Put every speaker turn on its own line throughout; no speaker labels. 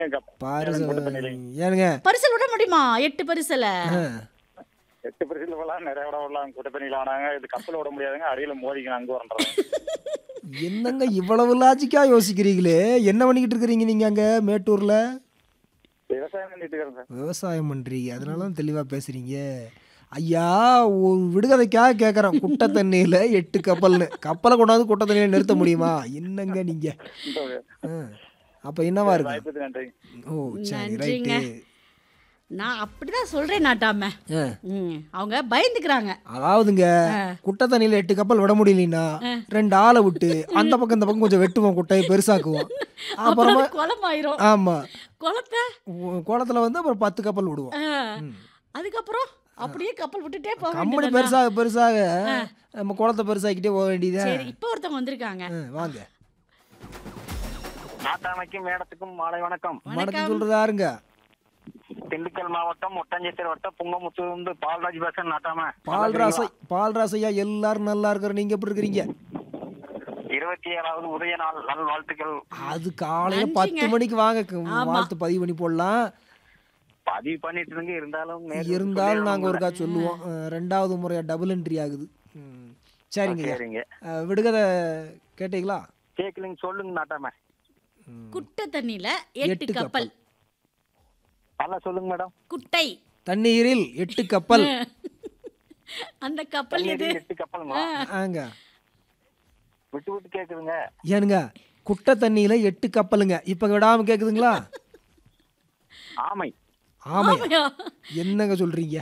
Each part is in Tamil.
பரிசல்
போட்டு பண்ணிடுங்க.
ஏனுங்க
பரிசல் விட முடியுமா எட்டு பரிசல
ஆ,
எட்டு பரிசுல விடலாம் நிறைய விட விடலாம் குட்டப்பணியில் ஆனாங்க இது கப்பல் விட முடியாதுங்க அடியில மோதிக்கணும் அங்க வரன்றேன்
என்னங்க இவ்வளவு லாஜிக்கா யோசிக்கிறீங்களே என்ன பண்ணிக்கிட்டு இருக்கிறீங்க நீங்க அங்க மேட்டூர்ல
விவசாயம் பண்ணிட்டு இருக்கிறேன் சார்
விவசாயம் பண்றீங்க அதனால தான் தெளிவா பேசுறீங்க ஐயா ஒரு விடுகதைக்காக கேட்குறேன் குட்டை தண்ணியில் எட்டு கப்பல்னு கப்பலை கொண்டாந்து குட்டை தண்ணியில் நிறுத்த முடியுமா என்னங்க நீங்க ஆ, அப்ப என்னவா இருக்கு
வாய்ப்புக்கு நன்றி
ஓ சரி
நன்றிங்க.
ரைட்டு
நான் அப்படிதான் சொல்றேன் நாட்டாம
ஆ
ம், அவங்க பயந்துக்கிறாங்க
அதாவதுங்க குட்டை தண்ணியில் எட்டு கப்பல் விட முடியலனா ரெண்டு ஆளை விட்டு அந்த பக்கம் இந்த பக்கம் கொஞ்சம் வெட்டுவோம் குட்டையை பெருசாக்குவோம் அப்புறமா
அப்புறம் குளமாயிரும்
ஆமா
குளத்தை
உ- குளத்துல வந்து அப்புறம் பத்து கப்பல் விடுவோம்
ஆ, அதுக்கப்புறம் அப்படியே கப்பல் விட்டுட்டே போக
கம்பெனி
வேண்டியதுதானா?
பெருசாக பெருசாக நம்ம குளத்தை பெருசாக்கிட்டே போக வேண்டியதா
சரி இப்போ ஒருத்தவங்க வந்திருக்காங்க
வாங்க
நாட்டாமைக்கும் மேடத்துக்கும் மாலை வணக்கம்
வணக்கம் சொல்றது யாருங்க
திண்டுக்கல் மாவட்டம் ஒட்டஞ்சத்திர வட்டம் புங்கமுத்தூர்ந்து பால்ராஜ் பேசுறேன் நாட்டாம
பால்ராசை பால்ராசையா எல்லாரும் நல்லா இருக்கிற நீங்க எப்படி இருக்கிறீங்க
இருபத்தி ஏழாவது உதய நாள் நல் வாழ்த்துக்கள்
அது காலையில
நன்றிங்க.
பத்து மணிக்கு வாங்க க-
ஆமா.
வாழ்த்து பதிவு பண்ணி போடலாம்
பதிவு பண்ணிட்டு இருங்க இருந்தாலும் நேர்ல
இருந்தாலும் நாங்க
சொல்லிடுறோம்
ஒருக்கா சொல்லுவோம் அஹ், ரெண்டாவது முறையா டபுள் என்ட்ரி ஆகுது ம். சரிங்க ஐயா.
சரிங்க
அஹ், விடுகதை கேட்டீங்களா
கேக்கலிங்க சொல்லுங்க நாட்டாம
குட்டை தண்ணியில
எட்டு
எட்டு கப்பல்
நல்லா சொல்லுங்க மேடம்
குட்டை
தண்ணீரில் எட்டு கப்பல்
அந்த கப்பல் எது
தண்ணீரில் எட்டு கப்பலுங்களா
ஆங்க
விட்டு விட்டு கேக்குதுங்க
ஏனுங்க குட்டை தண்ணியில எட்டு கப்பலுங்க இப்ப விடாம கேக்குதுங்களா
ஆமை
ஆமை
ஆமையா?
என்னங்க சொல்றீங்க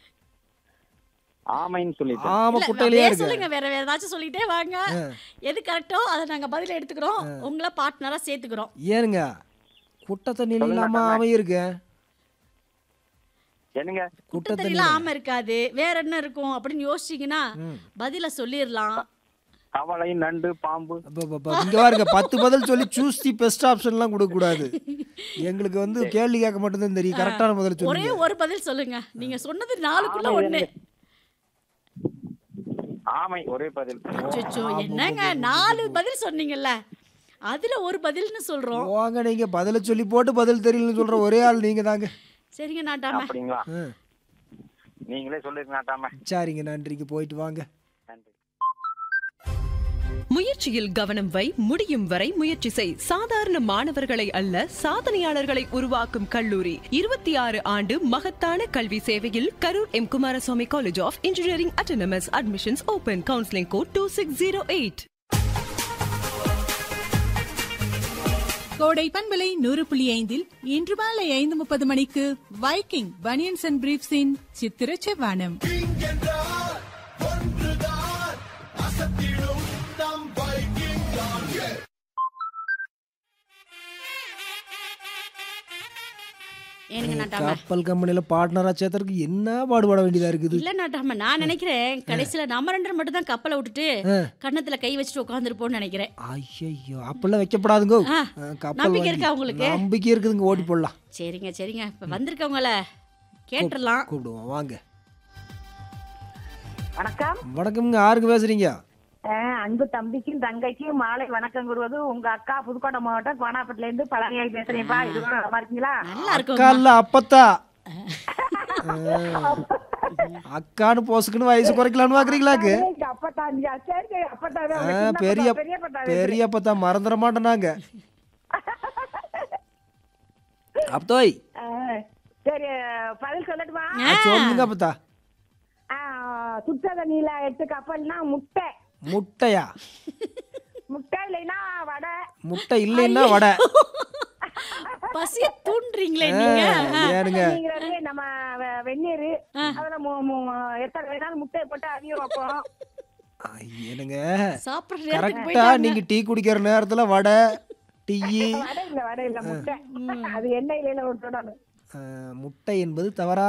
ஆமைன்னு சொல்லிட்டு
ஆமா
இல்ல,
குட்டையிலேயே
வேற
இருக்கு
சொல்லுங்க வேற வேற ஏதாச்சும் சொல்லிட்டே வாங்க எது கரெக்டோ அதை நாங்க பதில எடுத்துக்கிறோம் உங்களை பார்ட்னரா சேர்த்துக்கிறோம்
ஏனுங்க குட்டை தண்ணியில இல்லாம ஆமை இருக்கு
என்னங்க
குட்டை தண்ணியில ஆமை இருக்காது வேற என்ன இருக்கும் அப்படின்னு யோசிச்சீங்கன்னா பதில சொல்லிடலாம்
கவலை நண்டு பாம்பு
அப்ப, அப்ப, அப்ப, இங்க பாருங்க பத்து பதில் சொல்லி சூஸ் தி பெஸ்ட் ஆப்ஷன்லாம் கொடுக்க கூடாது எங்களுக்கு வந்து கேள்வி கேட்க மட்டும்தான் தெரியும் கரெக்டான பதில்
ஒரே
சொல்லுங்க
ஒரு பதில் சொல்லுங்க நீங்க சொன்னது நாலுக்குள்ள ஒண்ணு
ஆமை ஒரே பதில்
அச்சோ என்னங்க நாலு பதில் சொன்னீங்கல்ல அதுல ஒரு பதில்னு சொல்றோம்
போங்க நீங்க பதில சொல்லி போட்டு பதில் தெரியலன்னு சொல்ற ஒரே ஆள் நீங்க தாங்க
சரிங்க நாட்டாம
அப்படிங்களா
ஆ,
நீங்களே சொல்லிருங்க நாட்டாம
சரிங்க நன்றிங்க போயிட்டு வாங்க
நன்றி
முயற்சியில் கவனம் வை முடியும் வரை முயற்சி செய் சாதாரண மாணவர்களை அல்ல சாதனையாளர்களை உருவாக்கும் கல்லூரி இருபத்தி ஆறு ஆண்டு மகத்தான கல்வி சேவையில் Karur M Kumaraswamy college of engineering autonomous admissions open counselling code two six zero eight
கோடை பண்பலை நூறு புள்ளி ஐந்தில் இன்று மாலை ஐந்து முப்பது மணிக்கு வைக்கிங் பனியன்ஸ் அண்ட் பிரீப்ஸின் சித்திர செவ்வானம்
ஏனுங்க நாட்டாம
கப்பல் கம்பெனில பார்ட்னரா சேர்த்தறதுக்கு என்ன பாடுபட வேண்டியதா இருக்குது
இல்ல நாட்டாம நான் நினைக்கிறேன் கடைசியில நம்ம ரெண்டு பேரும் மட்டும் தான் கப்பலை விட்டுட்டு கன்னத்துல கை வச்சுட்டு உட்காந்துருப்போம்னு நினைக்கிறேன்
ஐயோ அப்பெல்லாம் வைக்கப்படாதுங்க
ஆ,
ஆ, கப்பல்
நம்பிக்கை
வாங்கி-
இருக்கா உங்களுக்கு?
நம்பிக்கை இருக்குதுங்க ஓடி போடலாம்
சரிங்க சரிங்க இப்ப வந்திருக்கவங்கள கேட்டுடலாம்
கூப்பிடுவோம் வாங்க
வணக்கம்
வணக்கம்ங்க யாருக்கு பேசுறீங்க
அஹ் அன்பு தம்பிக்கும் தங்கைக்கும் மாலை வணக்கம் கூறுவது உங்க அக்கா புதுக்கோட்டை மாவட்டம் கோனாப்பட்டில இருந்து பழனியாய் பேசுறேன்ப்பா இது கூட நல்லா இருக்கீங்களா
நல்லா இருக்கும்
அக்கா அப்பத்தா ஆ. அக்கான்னு போசுக்குன்னு வயசு குறைக்கலான்னு பாக்குறீங்களாக்கு
எங்க அப்பத்தா நீ சரி சரி அப்பத்தாவே
ஆ,
உங்க சின்ன
பெரிய
அப்பத்தா, பெரிய அப்பத்தா
பெரிய அப்பத்தா மறந்துட மாட்டேனாங்க அப்பதோய்
அஹ் சரி பதில் சொல்லட்டுமா
ஆ, சொல்லுங்க அப்பத்தா
அஹ் சுத்த தண்ணியில எட்டு கப்பல்னா முட்டை
முட்டையா
முட்டை இல்லைன்னா வடை
முட்டை இல்லைன்னா வடை
பசிய தூண்டுறீங்களே
ஆ,
நீங்க
ஏனுங்க
அப்படிங்கிறது நம்ம வெ- வெந்நீர் அதுல மு- மு- எத்தனை வேணாலும் முட்டையை போட்டு அவிய வைப்போம்
ஐ, ஏனுங்க
சாப்பிடுற நேரத்துக்கு
கரெக்டா
போயிட்டாங்க
நீங்க டீ குடிக்கிற நேரத்துல வடை டீ
வடை இல்ல வடை இல்ல முட்டை அது எண்ணெயில ஒரு தொடணும்
முட்டை என்பது தவறா